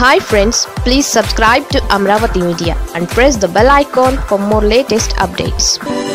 hi friends please subscribe to Amaravati media and press the bell icon for more latest updates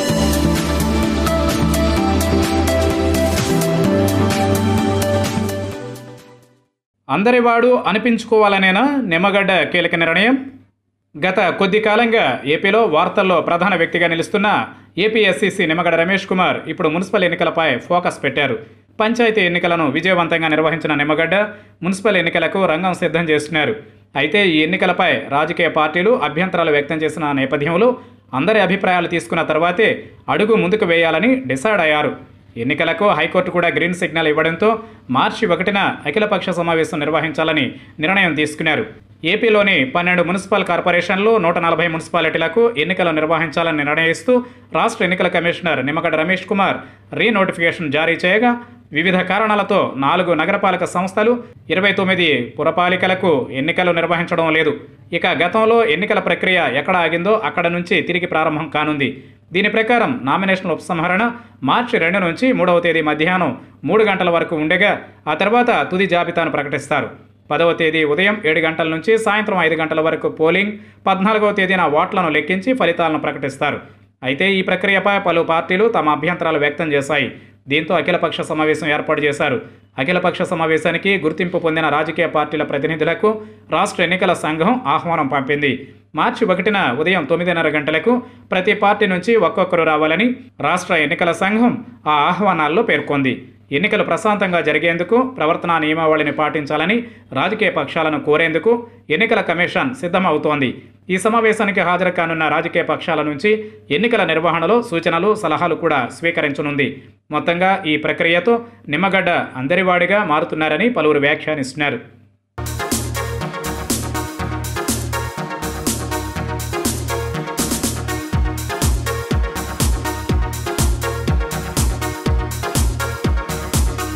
అందరివాడు అనిపించుకోవాలనేనా నిమ్మగడ్డ కీలక నిర్ణయం గత కొద్ది కాలంగా ఏపీలో వార్తల్లో ప్రధాన వ్యక్తిగా నిలుస్తున్న ఏపీఎస్సీసీ నిమ్మగడ్డ రమేష్ కుమార్ ఇప్పుడు మున్సిపల్ ఎన్నికలపై ఫోకస్ పెట్టారు పంచాయతీ ఎన్నికలను విజయవంతంగా నిర్వహించిన నిమ్మగడ్డ మున్సిపల్ ఎన్నికలకు రంగం సిద్ధం చేస్తున్నారు అయితే ఈ ఎన్నికలపై రాజకీయ పార్టీలు అభ్యంతరాలు వ్యక్తం చేసిన నేపథ్యంలో అందరి అభిప్రాయాలు తీసుకున్న తర్వాతే అడుగు ముందుకు వేయాలని డిసైడ్ అయ్యారు ఎన్నికలకు హైకోర్టు కూడా గ్రీన్ సిగ్నల్ ఇవ్వడంతో మార్చి ఒకటిన అఖిలపక్ష సమావేశం నిర్వహించాలని నిర్ణయం తీసుకున్నారు ఏపీలోని పన్నెండు మున్సిపల్ కార్పొరేషన్లు నూట నలభై మున్సిపాలిటీలకు ఎన్నికలు నిర్వహించాలని నిర్ణయిస్తూ రాష్ట్ర ఎన్నికల commissioner Nimmagadda Ramesh Kumar re notification జారీ చేయగా వివిధ కారణాలతో నాలుగు నగరపాలక సంస్థలు ఇరవై తొమ్మిది పురపాలికలకు ఎన్నికలు నిర్వహించడం లేదు ఇక గతంలో ఎన్నికల ప్రక్రియ ఎక్కడ ఆగిందో అక్కడ నుంచి తిరిగి ప్రారంభం కానుంది దీని ప్రకారం నామినేషన్ల ఉపసంహరణ మార్చి రెండు నుంచి మూడవ తేదీ మధ్యాహ్నం మూడు గంటల వరకు ఉండగా ఆ తర్వాత తుది జాబితాను ప్రకటిస్తారు పదవ తేదీ ఉదయం ఏడు గంటల నుంచి సాయంత్రం ఐదు గంటల వరకు పోలింగ్ పద్నాలుగవ తేదీన ఓట్లను లెక్కించి ఫలితాలను ప్రకటిస్తారు అయితే ఈ ప్రక్రియపై పలు పార్టీలు తమ అభ్యంతరాలు వ్యక్తం చేశాయి దీంతో అఖిలపక్ష సమావేశం ఏర్పాటు చేశారు అఖిలపక్ష సమావేశానికి గుర్తింపు పొందిన రాజకీయ పార్టీల ప్రతినిధులకు రాష్ట్ర ఎన్నికల సంఘం ఆహ్వానం పంపింది మార్చి ఒకటిన ఉదయం తొమ్మిదిన్నర గంటలకు ప్రతి పార్టీ నుంచి ఒక్కొక్కరు రావాలని రాష్ట్ర ఎన్నికల సంఘం ఆ ఆహ్వానాల్లో పేర్కొంది ఎన్నికలు ప్రశాంతంగా జరిగేందుకు ప్రవర్తనా నియమావళిని పాటించాలని రాజకీయ పక్షాలను కోరేందుకు ఎన్నికల కమిషన్ సిద్ధమవుతోంది ఈ సమావేశానికి హాజరు కానున్న రాజకీయ పక్షాల నుంచి ఎన్నికల నిర్వహణలో సూచనలు సలహాలు కూడా స్వీకరించనుంది మొత్తంగా ఈ ప్రక్రియతో నిమ్మగడ్డ అందరివాడిగా మారుతున్నారని పలువురు వ్యాఖ్యానిస్తున్నారు